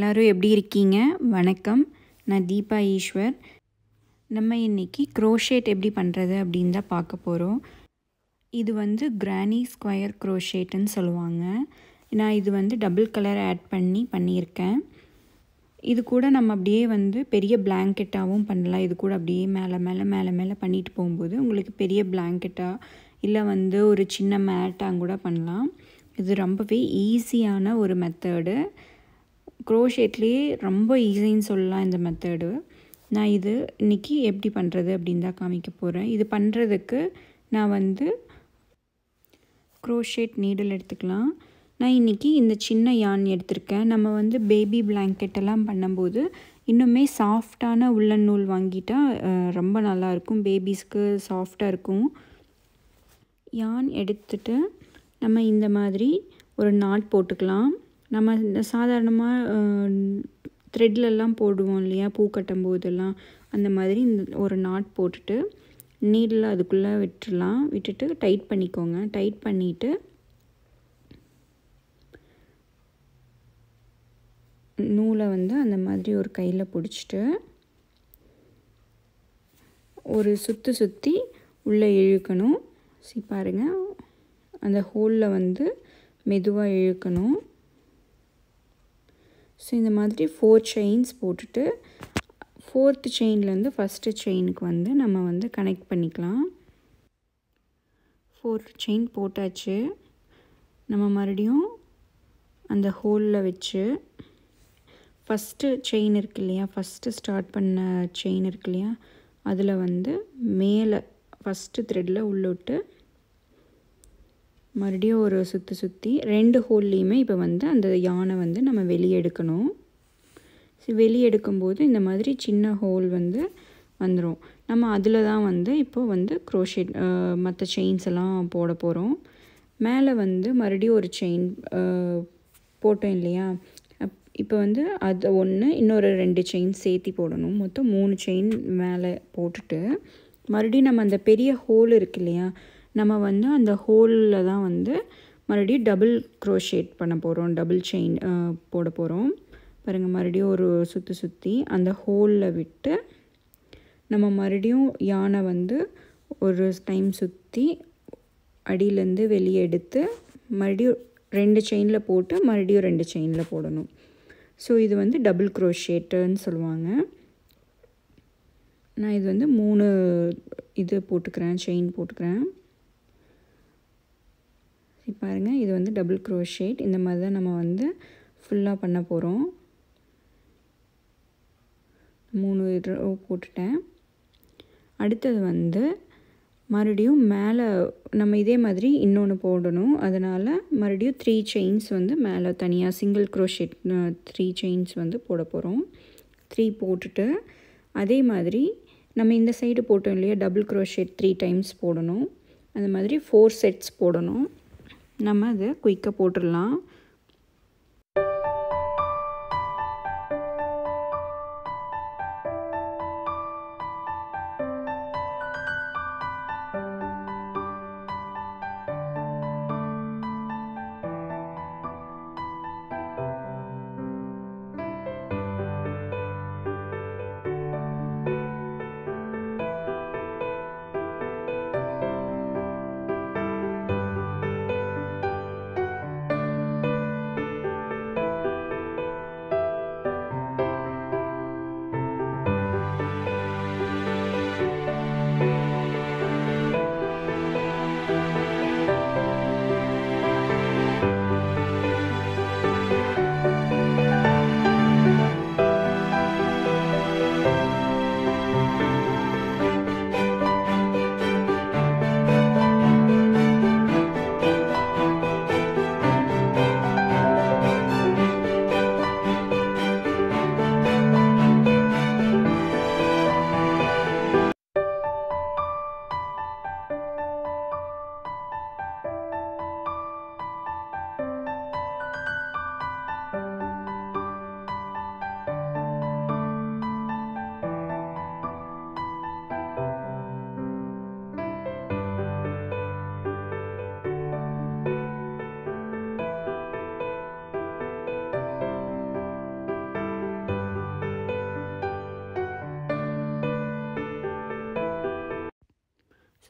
எல்லோரும் எப்படி இருக்கீங்க வணக்கம் நான் தீபா ஈஸ்வர் நம்ம இன்றைக்கி க்ரோஷேட் எப்படி பண்ணுறது அப்படின்னு தான் பார்க்க போகிறோம் இது வந்து கிரானி ஸ்கொயர் க்ரோஷேட்டுன்னு சொல்லுவாங்க நான் இது வந்து டபுள் கலர் ஆட் பண்ணி பண்ணியிருக்கேன் இது கூட நம்ம அப்படியே வந்து பெரிய பிளாங்கெட்டாகவும் பண்ணலாம் இது கூட அப்படியே மேலே மேலே மேலே மேலே பண்ணிட்டு போகும்போது உங்களுக்கு பெரிய பிளாங்கெட்டாக இல்லை வந்து ஒரு சின்ன மேட்டாக கூட பண்ணலாம் இது ரொம்பவே ஈஸியான ஒரு மெத்தடு க்ரோஷேட்லேயே ரொம்ப ஈஸின்னு சொல்லலாம் இந்த மெத்தடு நான் இது இன்றைக்கி எப்படி பண்ணுறது அப்படின்னு தான் காமிக்க போகிறேன் இது பண்ணுறதுக்கு நான் வந்து க்ரோஷேட் நீடில் எடுத்துக்கலாம் நான் இன்றைக்கி இந்த சின்ன யான் எடுத்திருக்கேன் நம்ம வந்து பேபி பிளாங்கெட் எல்லாம் பண்ணும்போது இன்னுமே சாஃப்டான உள்ளன் நூல் வாங்கிட்டால் ரொம்ப நல்லாயிருக்கும் பேபிஸ்க்கு சாஃப்டாக இருக்கும் யான் எடுத்துட்டு நம்ம இந்த மாதிரி ஒரு நாட் போட்டுக்கலாம் நம்ம இந்த சாதாரணமாக த்ரெட்லெல்லாம் போடுவோம் இல்லையா பூ கட்டும் போதெல்லாம் அந்த மாதிரி இந்த ஒரு நாட் போட்டுட்டு நீடில் அதுக்குள்ளே விட்டுடலாம் விட்டுட்டு டைட் பண்ணிக்கோங்க டைட் பண்ணிவிட்டு நூலை வந்து அந்த மாதிரி ஒரு கையில் பிடிச்சிட்டு ஒரு சுற்றி சுற்றி உள்ளே இழுக்கணும் சி பாருங்கள் அந்த ஹோலில் வந்து மெதுவாக இழுக்கணும் ஸோ இந்த மாதிரி ஃபோர் செயின்ஸ் போட்டுட்டு ஃபோர்த்து செயின்லேருந்து ஃபஸ்ட்டு செயினுக்கு வந்து நம்ம வந்து கனெக்ட் பண்ணிக்கலாம் ஃபோர் செயின் போட்டாச்சு நம்ம மறுபடியும் அந்த ஹோலில் வச்சு ஃபஸ்ட்டு செயின் இருக்கு இல்லையா ஃபஸ்ட்டு ஸ்டார்ட் பண்ண செயின் இருக்கு இல்லையா அதில் வந்து மேலே ஃபஸ்ட்டு த்ரெட்டில் உள்ள விட்டு மறுபடியும் ஒரு சுற்றி சுற்றி ரெண்டு ஹோல்லையுமே இப்போ வந்து அந்த யானை வந்து நம்ம வெளியே எடுக்கணும் வெளியே எடுக்கும்போது இந்த மாதிரி சின்ன ஹோல் வந்து வந்துடும் நம்ம அதில் தான் வந்து இப்போ வந்து க்ரோஷேட் மற்ற செயின்ஸ் எல்லாம் போட போகிறோம் மேலே வந்து மறுபடியும் ஒரு செயின் போட்டோம் இல்லையா இப்போ வந்து அது ஒன்று இன்னொரு ரெண்டு செயின் சேர்த்தி போடணும் மொத்தம் மூணு செயின் மேலே போட்டுட்டு மறுபடியும் நம்ம அந்த பெரிய ஹோல் இருக்கு இல்லையா நம்ம வந்து அந்த ஹோலில் தான் வந்து மறுபடியும் டபுள் க்ரோஷேட் பண்ண போகிறோம் டபுள் செயின் போட போகிறோம் பாருங்கள் மறுபடியும் ஒரு சுற்றி சுற்றி அந்த ஹோலில் விட்டு நம்ம மறுபடியும் யானை வந்து ஒரு டைம் சுற்றி அடியிலேருந்து வெளியே எடுத்து மறுபடியும் ரெண்டு செயினில் போட்டு மறுபடியும் ரெண்டு செயினில் போடணும் ஸோ இது வந்து டபுள் க்ரோஷேட்டுன்னு சொல்லுவாங்க நான் இது வந்து மூணு இது போட்டுக்கிறேன் செயின் போட்டுக்கிறேன் பாருங்கள் இது வந்து டபுள் க்ரோஷேட் இந்த மாதிரி தான் நம்ம வந்து ஃபுல்லாக பண்ண போகிறோம் மூணு ரோ போட்டுட்டேன் அடுத்தது வந்து மறுபடியும் மேலே நம்ம இதே மாதிரி இன்னொன்று போடணும் அதனால் மறுபடியும் த்ரீ செயின்ஸ் வந்து மேலே தனியாக சிங்கிள் க்ரோஷேட் த்ரீ செயின்ஸ் வந்து போட போகிறோம் த்ரீ போட்டுட்டு அதே மாதிரி நம்ம இந்த சைடு போட்டோம் இல்லையா டபுள் க்ரோஷேட் த்ரீ டைம்ஸ் போடணும் அந்த மாதிரி ஃபோர் செட்ஸ் போடணும் நம்ம அதை குயிக்காக போட்டுடலாம்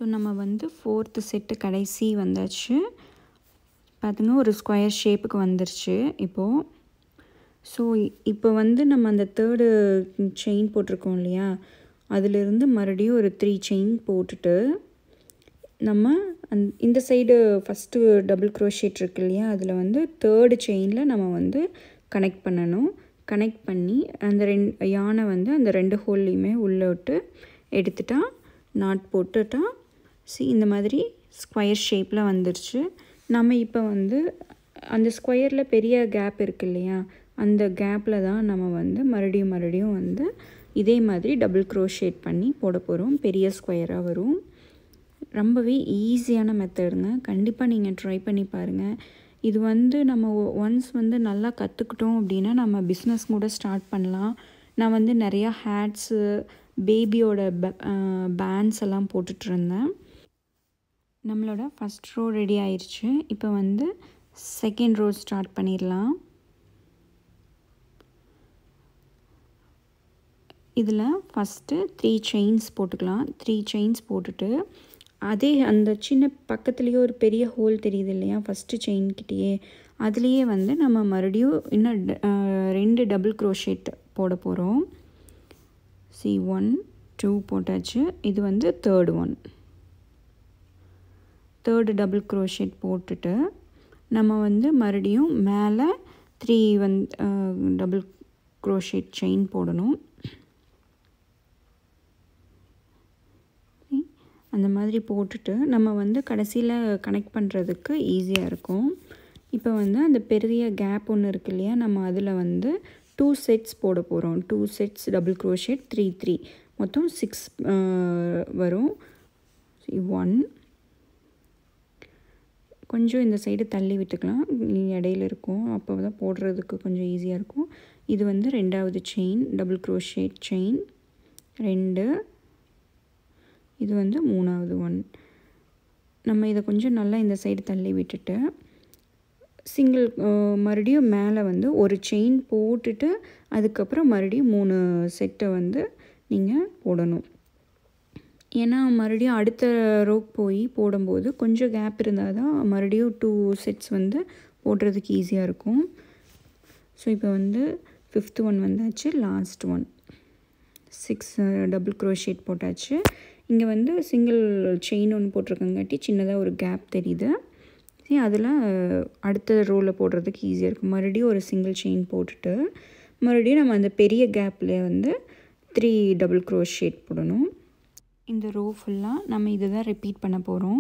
நம்ம வந்து ஃபோர்த்து செட்டு கடைசி வந்தாச்சு பார்த்துங்க ஒரு ஸ்கொயர் ஷேப்புக்கு வந்துருச்சு இப்போது ஸோ இப்போ வந்து நம்ம அந்த தேர்டு செயின் போட்டிருக்கோம் இல்லையா அதிலிருந்து மறுபடியும் ஒரு த்ரீ செயின் போட்டுட்டு நம்ம அந் இந்த சைடு ஃபஸ்ட்டு டபுள் க்ரோஷேட் இருக்கு இல்லையா அதில் வந்து தேர்டு செயினில் நம்ம வந்து கனெக்ட் பண்ணணும் கனெக்ட் பண்ணி அந்த ரெண்டு யானை வந்து அந்த ரெண்டு ஹோல்லையுமே உள்ளே விட்டு எடுத்துட்டா நாட் போட்டுட்டா சி இந்த மாதிரி ஸ்கொயர் ஷேப்பில் வந்துருச்சு நம்ம இப்போ வந்து அந்த ஸ்கொயரில் பெரிய கேப் இருக்கு இல்லையா அந்த கேப்பில் தான் நம்ம வந்து மறுபடியும் மறுபடியும் வந்து இதே மாதிரி டபுள் க்ரோஷேட் பண்ணி போட போகிறோம் பெரிய ஸ்கொயராக வரும் ரொம்பவே ஈஸியான மெத்தடுங்க கண்டிப்பாக நீங்கள் ட்ரை பண்ணி பாருங்கள் இது வந்து நம்ம ஒன்ஸ் வந்து நல்லா கற்றுக்கிட்டோம் அப்படின்னா நம்ம பிஸ்னஸ் கூட ஸ்டார்ட் பண்ணலாம் நான் வந்து நிறையா ஹேட்ஸு பேபியோட பேண்ட்ஸ் எல்லாம் போட்டுட்ருந்தேன் நம்மளோட ஃபஸ்ட் ரோ ரெடி ஆயிடுச்சு இப்போ வந்து செகண்ட் ரோ ஸ்டார்ட் பண்ணிடலாம் இதில் ஃபஸ்ட்டு த்ரீ செயின்ஸ் போட்டுக்கலாம் த்ரீ செயின்ஸ் போட்டுட்டு அதே அந்த சின்ன பக்கத்துலேயே ஒரு பெரிய ஹோல் தெரியுது இல்லையா ஃபஸ்ட்டு செயின்கிட்டேயே அதுலேயே வந்து நம்ம மறுபடியும் இன்னும் ரெண்டு டபுள் க்ரோஷேட் போட போகிறோம் சி ஒன் டூ போட்டாச்சு இது வந்து third one third double crochet போட்டுட்டு நம்ம வந்து மறுபடியும் மேலே த்ரீ வந் டபுள் க்ரோஷேட் செயின் போடணும் அந்த மாதிரி போட்டுட்டு நம்ம வந்து கடைசியில் கனெக்ட் பண்ணுறதுக்கு ஈஸியாக இருக்கும் இப்போ வந்து அந்த பெரிய கேப் ஒன்று இருக்கு இல்லையா நம்ம அதில் வந்து டூ செட்ஸ் போட போகிறோம் two sets double crochet three three மொத்தம் சிக்ஸ் வரும் ஒன் கொஞ்சம் இந்த சைடு தள்ளி விட்டுக்கலாம் இடையில இருக்கும் அப்போ தான் போடுறதுக்கு கொஞ்சம் ஈஸியாக இருக்கும் இது வந்து ரெண்டாவது செயின் டபுள் க்ரோஷேட் செயின் ரெண்டு இது வந்து மூணாவது ஒன் நம்ம இதை கொஞ்சம் நல்லா இந்த சைடு தள்ளி விட்டுட்டு சிங்கிள் மறுபடியும் மேலே வந்து ஒரு செயின் போட்டுட்டு அதுக்கப்புறம் மறுபடியும் மூணு செட்டை வந்து நீங்கள் போடணும் ஏன்னா மறுபடியும் அடுத்த ரோக் போய் போடும்போது கொஞ்சம் கேப் இருந்தால் தான் மறுபடியும் டூ செட்ஸ் வந்து போடுறதுக்கு ஈஸியாக இருக்கும் ஸோ இப்போ வந்து ஃபிஃப்த் ஒன் வந்தாச்சு last one six double crochet போட்டாச்சு இங்கே வந்து சிங்கிள் செயின் ஒன்று போட்டிருக்கங்காட்டி சின்னதாக ஒரு கேப் தெரியுது சரி அதில் அடுத்த ரோவில் போடுறதுக்கு ஈஸியாக இருக்கும் மறுபடியும் ஒரு சிங்கிள் செயின் போட்டுட்டு மறுபடியும் நம்ம அந்த பெரிய கேப்பில் வந்து த்ரீ டபுள் க்ரோஷேட் போடணும் இந்த ரோ ஃபுல்லாக நம்ம இதை தான் ரிப்பீட் பண்ண போகிறோம்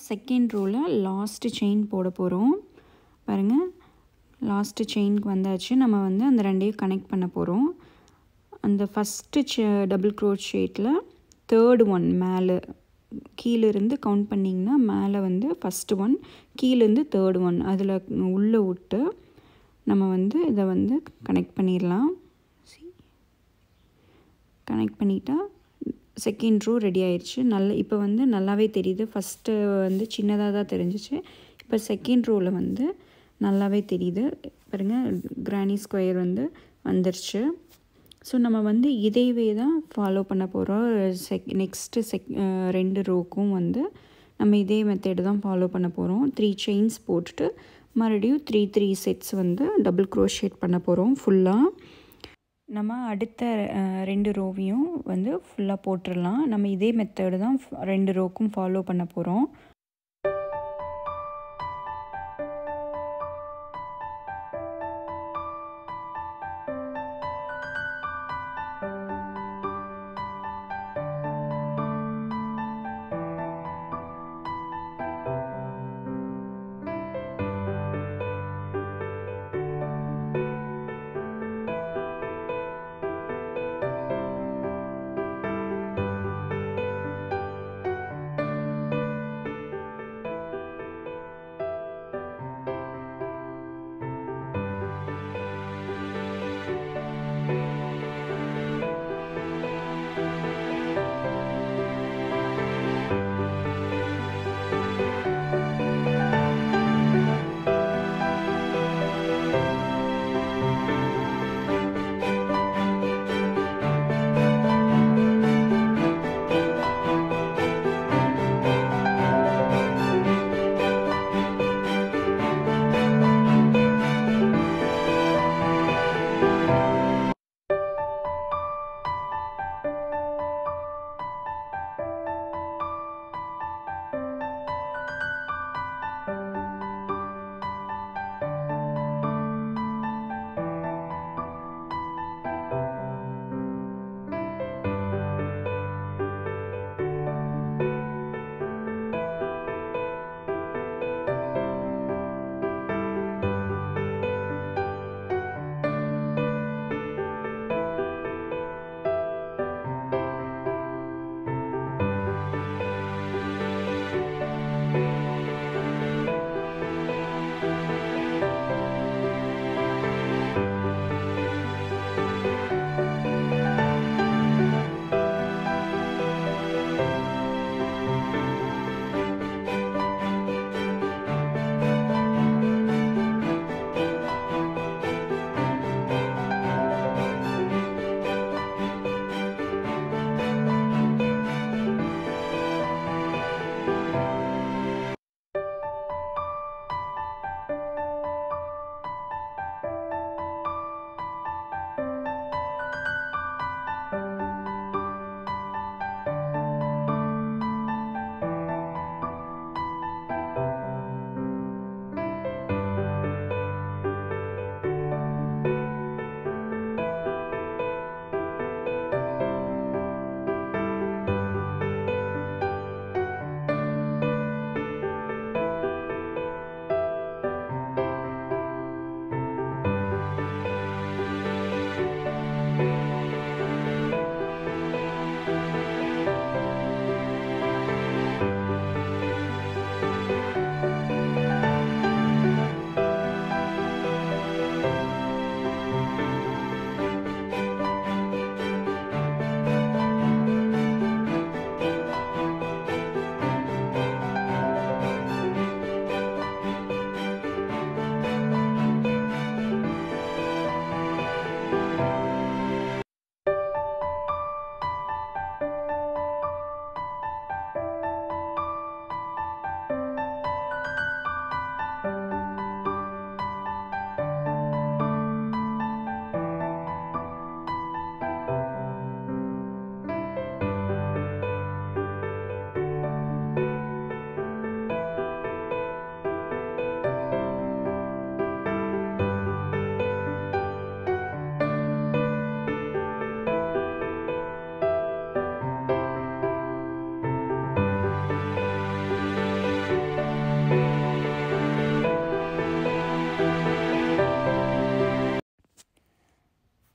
செகண்ட் ரோவில் லாஸ்ட்டு செயின் போட போகிறோம் பாருங்கள் லாஸ்ட்டு செயினுக்கு வந்தாச்சு நம்ம வந்து அந்த ரெண்டையும் கனெக்ட் பண்ண போகிறோம் அந்த ஃபஸ்ட்டு செ டபுள் க்ரோச் ஷேட்டில் தேர்டு ஒன் மேலே கீழேருந்து கவுண்ட் பண்ணிங்கன்னா மேலே வந்து ஃபஸ்ட்டு ஒன் கீழேருந்து தேர்டு ஒன் அதில் உள்ளே விட்டு நம்ம வந்து இதை வந்து கனெக்ட் பண்ணிடலாம் கனெக்ட் பண்ணிட்டா செகண்ட் ரோ ரெடி ஆயிடுச்சு நல்ல இப்போ வந்து நல்லாவே தெரியுது ஃபஸ்ட்டு வந்து சின்னதாக தான் தெரிஞ்சிச்சு இப்போ செகண்ட் ரோவில் வந்து நல்லாவே தெரியுது பாருங்கள் கிரானி ஸ்கொயர் வந்து வந்துருச்சு ஸோ நம்ம வந்து இதையவே தான் ஃபாலோ பண்ண போகிறோம் செக் நெக்ஸ்ட்டு செக் ரெண்டு ரோக்கும் வந்து நம்ம இதே மெத்தேடு தான் ஃபாலோ பண்ண போகிறோம் த்ரீ செயின்ஸ் போட்டுட்டு மறுபடியும் த்ரீ த்ரீ செட்ஸ் வந்து டபுள் க்ரோஷேட் பண்ண போகிறோம் ஃபுல்லாக நம்ம அடுத்த ரெண்டு ரோவையும் வந்து ஃபுல்லாக போட்டுடலாம் நம்ம இதே மெத்தேடு தான் ரெண்டு ரோக்கும் ஃபாலோ பண்ண போகிறோம்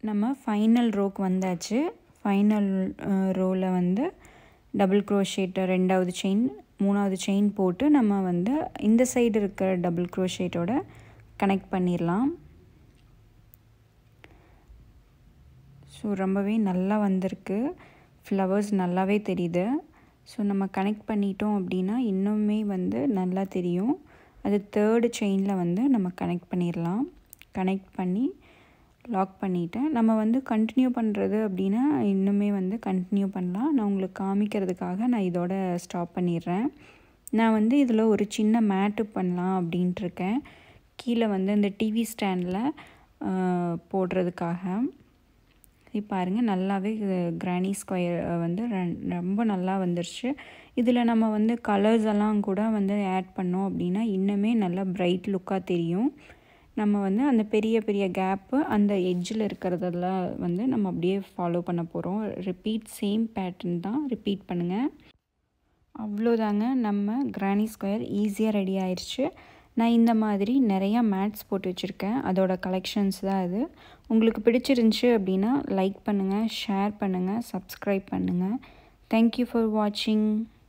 நம்ம ஃபைனல் ரோக்கு வந்தாச்சு ஃபைனல் ரோவில் வந்து டபுள் க்ரோஷேட்டை ரெண்டாவது செயின் மூணாவது செயின் போட்டு நம்ம வந்து இந்த சைடு இருக்கிற டபுள் க்ரோஷேட்டோட கனெக்ட் பண்ணிடலாம் ஸோ ரொம்பவே நல்லா வந்திருக்கு ஃப்ளவர்ஸ் நல்லாவே தெரியுது ஸோ நம்ம கனெக்ட் பண்ணிட்டோம் அப்படின்னா இன்னுமே வந்து நல்லா தெரியும் அது தேர்டு செயினில் வந்து நம்ம கனெக்ட் பண்ணிடலாம் கனெக்ட் பண்ணி லாக் பண்ணிவிட்டேன் நம்ம வந்து கண்டினியூ பண்ணுறது அப்படின்னா இன்னுமே வந்து கண்டினியூ பண்ணலாம் நான் உங்களுக்கு காமிக்கிறதுக்காக நான் இதோட ஸ்டாப் பண்ணிடுறேன் நான் வந்து இதில் ஒரு சின்ன மேட்டு பண்ணலாம் அப்படின்ட்டு இருக்கேன் கீழே வந்து இந்த டிவி ஸ்டாண்டில் போடுறதுக்காக இப்போ பாருங்கள் நல்லாவே கிரானி ஸ்கொயர் வந்து ரொம்ப நல்லா வந்துருச்சு இதில் நம்ம வந்து கலர்ஸ் எல்லாம் கூட வந்து ஆட் பண்ணோம் அப்படின்னா இன்னுமே நல்லா பிரைட் லுக்காக தெரியும் நம்ம வந்து அந்த பெரிய பெரிய கேப்பு அந்த எட்ஜில் இருக்கிறதெல்லாம் வந்து நம்ம அப்படியே ஃபாலோ பண்ண போகிறோம் ரிப்பீட் சேம் பேட்டர்ன் தான் ரிப்பீட் பண்ணுங்கள் அவ்வளோதாங்க நம்ம கிரானி ஸ்கொயர் ஈஸியாக ரெடி ஆயிடுச்சு நான் இந்த மாதிரி நிறையா மேட்ஸ் போட்டு வச்சுருக்கேன் அதோட கலெக்ஷன்ஸ் தான் இது உங்களுக்கு பிடிச்சிருந்துச்சி அப்படின்னா லைக் பண்ணுங்கள் ஷேர் பண்ணுங்கள் சப்ஸ்கிரைப் பண்ணுங்கள் தேங்க்யூ ஃபார் வாட்சிங்